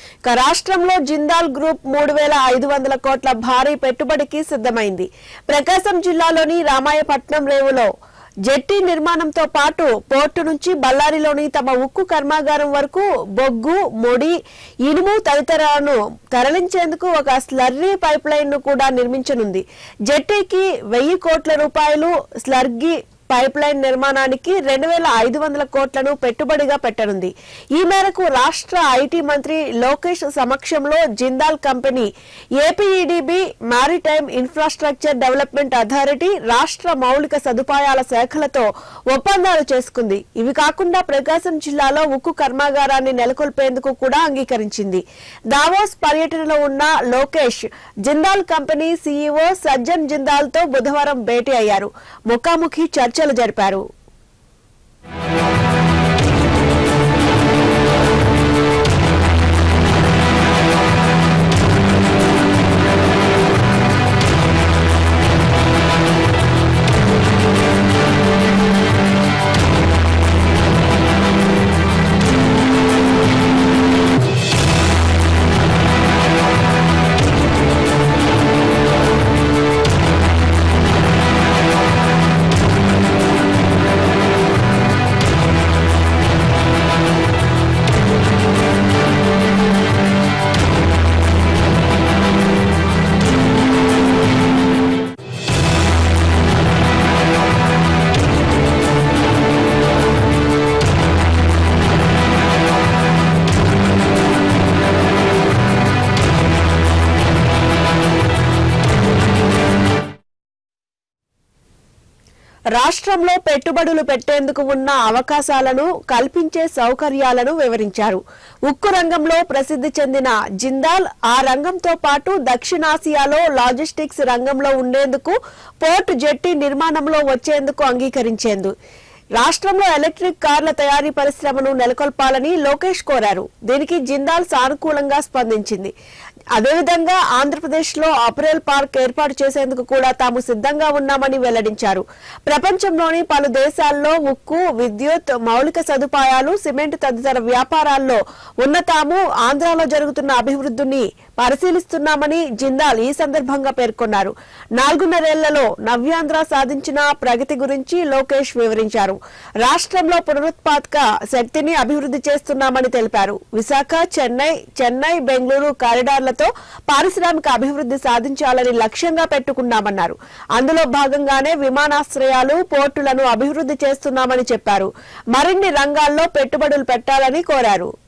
ఇక రాష్ట్రంలో జిందాల్ గ్రూప్ మూడు వేల ఐదు వందల కోట్ల భారీ పెట్టుబడికి సిద్ధమైంది ప్రకాశం జిల్లాలోని రామాయపట్నం రేవులో జెట్టి నిర్మాణంతో పాటు పోర్టు నుంచి బళ్ళారిలోని తమ ఉక్కు కర్మాగారం వరకు బొగ్గు ముడి ఇనుము తదితరాలను తరలించేందుకు ఒక స్లర్రీ పైప్ లైన్ ను కూడా నిర్మించనుంది జెట్టీకి వెయ్యి కోట్ల రూపాయలు స్లర్గీ పైప్ లైన్ నిర్మాణానికి రెండు వేల ఐదు వందల కోట్లను పెట్టుబడిగా పెట్టనుంది ఈ మేరకు రాష్ట్ర ఐటీ మంత్రి లోకేష్ సమక్షంలో Jindal company APEDB maritime infrastructure development authority రాష్ట్ర మౌలిక సదుపాయాల శాఖలతో ఒప్పందాలు చేసుకుంది ఇవి కాకుండా ప్రకాశం జిల్లాలో ఉక్కు కర్మాగారాన్ని నెలకొల్పేందుకు కూడా అంగీకరించింది దావోస్ పర్యటనలో ఉన్న లోకేష్ జిందాల్ కంపెనీ సీఈఓ సజ్జన్ జిందాల్ తో బుధవారం భేటీ అయ్యారు ముఖాముఖి చర్చలు జరిపారు రాష్ట్రంలో పెట్టుబడులు పెట్టేందుకు ఉన్న అవకాశాలను కల్పించే సౌకర్యాలను వివరించారు ఉక్కు రంగంలో ప్రసిద్ధి చెందిన జిందాల్ ఆ రంగంతో పాటు దక్షిణాసియాలో లాజిస్టిక్స్ రంగంలో ఉండేందుకు పోర్ట్ జెట్టి నిర్మాణంలో వచ్చేందుకు అంగీకరించేందు రాష్ట్రంలో ఎలక్ట్రిక్ కార్ల తయారీ పరిశ్రమను నెలకొల్పాలని లోకేష్ కోరారు దీనికి జిందాల్ సానుకూలంగా స్పందించింది అదేవిధంగా ఆంధ్రప్రదేశ్ లో అపరేల్ పార్క్ ఏర్పాటు చేసేందుకు కూడా తాము సిద్ధంగా ఉన్నామని వెల్లడించారు ప్రపంచంలోని పలు దేశాల్లో ఉక్కు విద్యుత్ మౌలిక సదుపాయాలు సిమెంట్ తదితర వ్యాపారాల్లో ఉన్న తాము ఆంధ్రాలో జరుగుతున్న అభివృద్ధిని పరిశీలిస్తున్నామని జిందాల్ ఈ సందర్భంగా పేర్కొన్నారు నాలుగున్నరేళ్లలో నవ్యాంధ్ర సాధించిన ప్రగతి గురించి లోకేష్ వివరించారు రాష్ట్రంలో పునరుత్పాదక శక్తిని అభివృద్ధి చేస్తున్నామని తెలిపారు విశాఖ చెన్నై చెన్నై బెంగళూరు కారిడార్లతో పారిశ్రామిక అభివృద్ధి సాధించాలని లక్ష్యంగా పెట్టుకున్నామన్నారు అందులో భాగంగానే విమానాశ్రయాలు పోర్టులను అభివృద్ధి చేస్తున్నామని చెప్పారు మరిన్ని రంగాల్లో పెట్టుబడులు పెట్టాలని కోరారు